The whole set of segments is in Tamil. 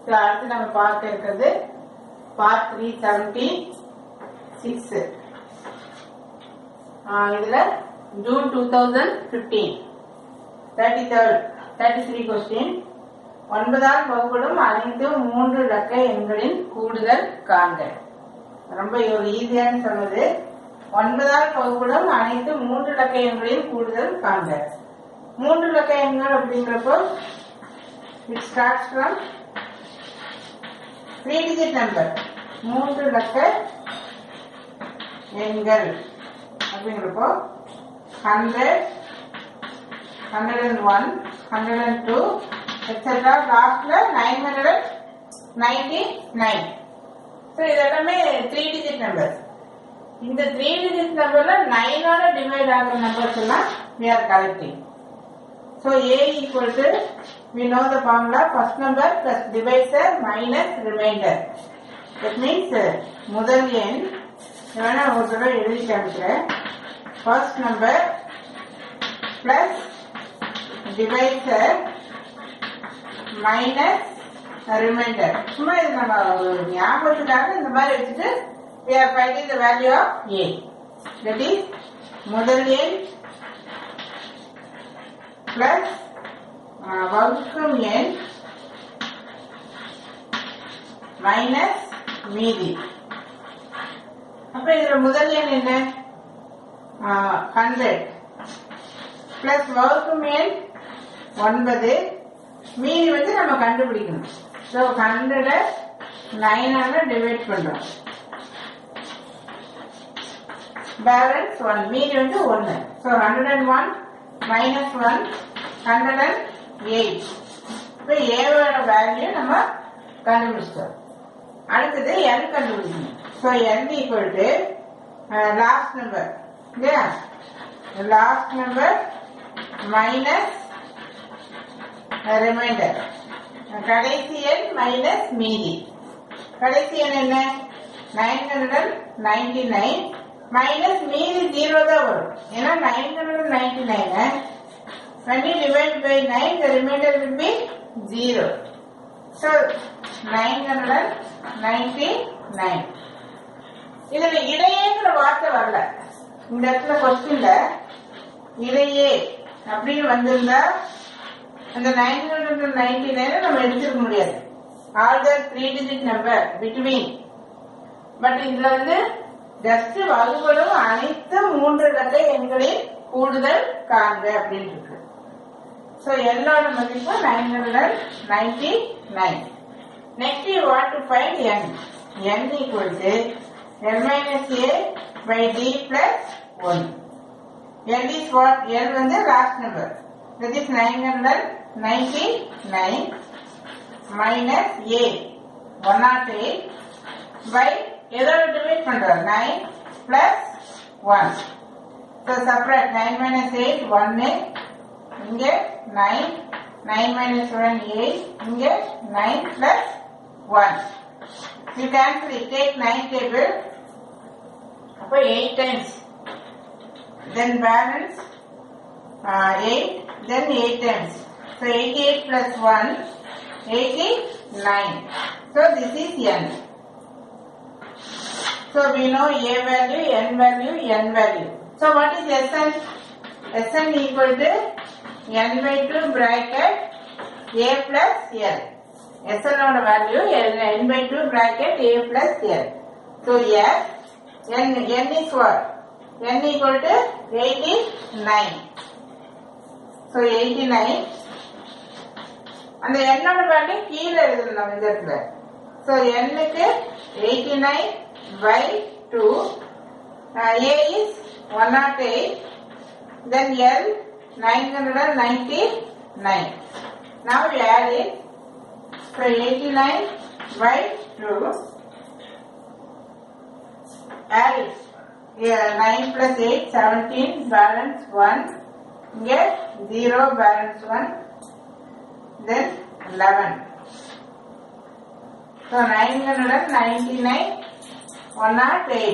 So, அடுத்து நம்ம பார்க்க இருக்கிறது பார்ட் த்ரீ செவன்டி சிக்ஸ் இதுல June two thousand fifteen thirty third thirty three question ஒன்பதாம் வகுப்பிலும் அனைத்து மூன்று இலக்க எண்களின் கூடுதல் காண்க ரொம்ப ஒரு ஈஸியான சொன்னது ஒன்பதாம் வகுப்பிலும் அனைத்து மூன்று இலக்க எண்களின் கூடுதல் காண்க மூன்று இலக்க எண்கள் அப்படிங்கிறப்போ it starts from three digit number மூன்று இலக்க எண்கள் அப்படிங்கிறப்போ hundred hundred and one hundred and two etcetera லாஸ்ட்ல nine hundred ninety nine so இது எல்லாமே த்ரீ டிஜிட் நம்பர் இந்த த்ரீ டிஜிட் நம்பர்ல நைனோட டிவைட் ஆகிற நம்பர்ஸ் எல்லாம் we are collecting so a equal to we know the formula first number plus divisor minus remainder that means uh, முதல் எண் இதை வேணா ஒரு தடவை எழுதி காமிக்கிறேன் first number plus divisor minus remainder சும்மா இது நம்ம ஒரு ஞாபகத்துக்காக இந்த மாதிரி வச்சுட்டு we are finding the value of a that is முதல் எண் பிளஸ் வகுக்கும் எண் மைனஸ் மீதி அப்ப இதுல முதல் எண் என்ன ஹண்ட்ரட் பிளஸ் வகுக்கும் எண் ஒன்பது மீதி வந்து நம்ம கண்டுபிடிக்கணும் ஸோ ஹண்ட்ரட நைனால டிவைட் பண்றோம் பேலன்ஸ் ஒன் மீதி வந்து ஒன்னு so hundred and one minus one hundred and eight இப்போ ஏவோட வேல்யூ நம்ம கண்டுபிடிச்சிட்டோம் அடுத்தது n கண்டுபிடிக்கணும் so n equal to last number இல்லையா லாஸ்ட் நம்பர் மைனஸ் ரிமைண்டர் கடைசி எண் மைனஸ் மீதி கடைசி எண் என்ன nine hundred ninety nine minus மீதி ஜீரோ தான் வரும் ஏன்னா nine hundred ninety nine when you divide by 9 the remainder will be 0 so 999 இதுல இடையேங்கிற வார்த்தை வரல இந்த இடத்துல கொஸ்டின்ல இடையே அப்படின்னு வந்திருந்தா அந்த நைன் ஹண்ட்ரட் நைன்டி நைன் நம்ம எடுத்துருக்க முடியாது all the three digit number between but இதுல வந்து ஜஸ்ட் வகுப்படும் அனைத்து மூன்று இலக்க எண்களின் கூடுதல் காண்க அப்படின்னு இருக்கு ஸோ என்னோட மதிப்பு nine hundred ninety nine next you want to find n n equal to n minus a by d plus one n is what n வந்து last number that is nine hundred ninety nine minus a one nought eight by எதோட டிவைட் பண்றோம் nine plus one so separate nine minus eight ஒன்னு இங்க nine nine minus one eight இங்க nine plus one you cancel it take nine table அப்போ eight times then balance eight then eight times so eighty eight plus one eighty nine so this is n So we know A value, N value, N value. So what is Sn? Sn equal to N by 2 bracket A plus L. Sn ஓட value N by 2 bracket A plus L. So yes, N, N is what? N equal to 89. So 89. அந்த எண்ணோட வேல்யூ கீழே எழுதணும் நம்ம இந்த இடத்துல ஸோ எண்ணுக்கு eighty nine by 2. Uh, A is 108. Then L 999. Now we add it. So 89 by 2. Add it. Yeah, 9 plus 8, 17, balance 1. Get 0, balance 1. Then 11. So 999 one not eight.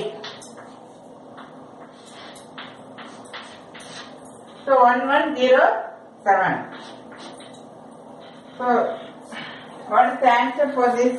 So one one zero seven. So What is the answer for this?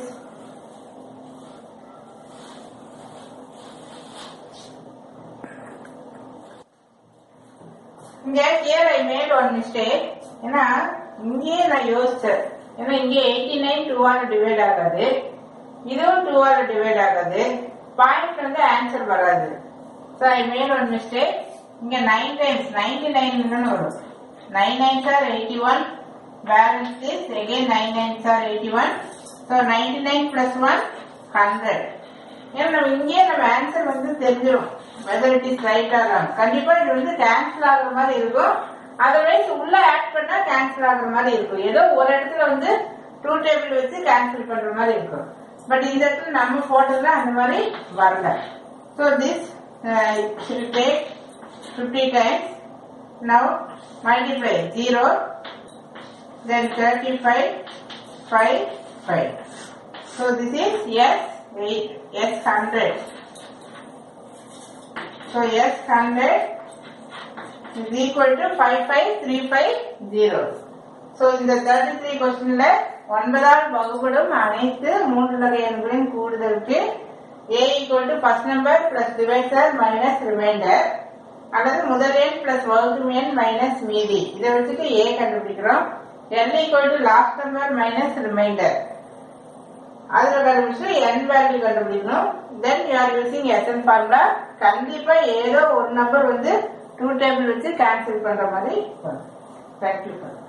இங்க here I made one mistake. ஏன்னா இங்கேயே நான் யோசிச்சேன் ஏன்னா இங்க எயிட்டி நைன் டூவால டிவைட் ஆகாது இதுவும் டூவால டிவைட் ஆகாது பாயிண்ட் வந்து ஆன்சர் வராது so I made one mistake இங்க நைன் டைம்ஸ் நைன்டி நைன் வரும் nine nines are eighty one balance is again nine nines are eighty one so ninety nine plus one hundred ஏன்னா நம்ம இங்கேயே நம்ம ஆன்சர் வந்து தெரிஞ்சிடும் whether it is right or wrong கண்டிப்பா இது வந்து கேன்சல் ஆகுற மாதிரி இருக்கும் அதர்வைஸ் உள்ள ஆட் பண்ணா கேன்சல் ஆகுற மாதிரி இருக்கும் ஏதோ ஒரு இடத்துல வந்து டூ டேபிள் வச்சு கேன்சல் பண்ற மாதிரி இருக்கும் பட் இந்த இடத்துல நம்ம போட்டதுல அந்த மாதிரி வரல so this take fifty times now multiply zero then 35 5 5 so this is yes 8 yes 100 so yes 100 is equal to 55350 so இந்த 33 questionல ஒன்பதால் வகுப்படும் அனைத்து மூன்று வகை எண்களின் கூடுதலுக்கு a equal to first number plus divisor minus remainder அல்லது முதல் எண் பிளஸ் வகுக்கும் எண் மைனஸ் மீதி இதை வச்சுட்டு a கண்டுபிடிக்கிறோம் n equal to last number minus remainder அதுல கண்டுபிடிச்சு n வேல்யூ கண்டுபிடிக்கணும் then you are using SN formula கண்டிப்பா ஏதோ ஒரு நம்பர் வந்து டூ டேபிள் வச்சு கேன்சல் பண்ற மாதிரி வரும் தேங்க்யூ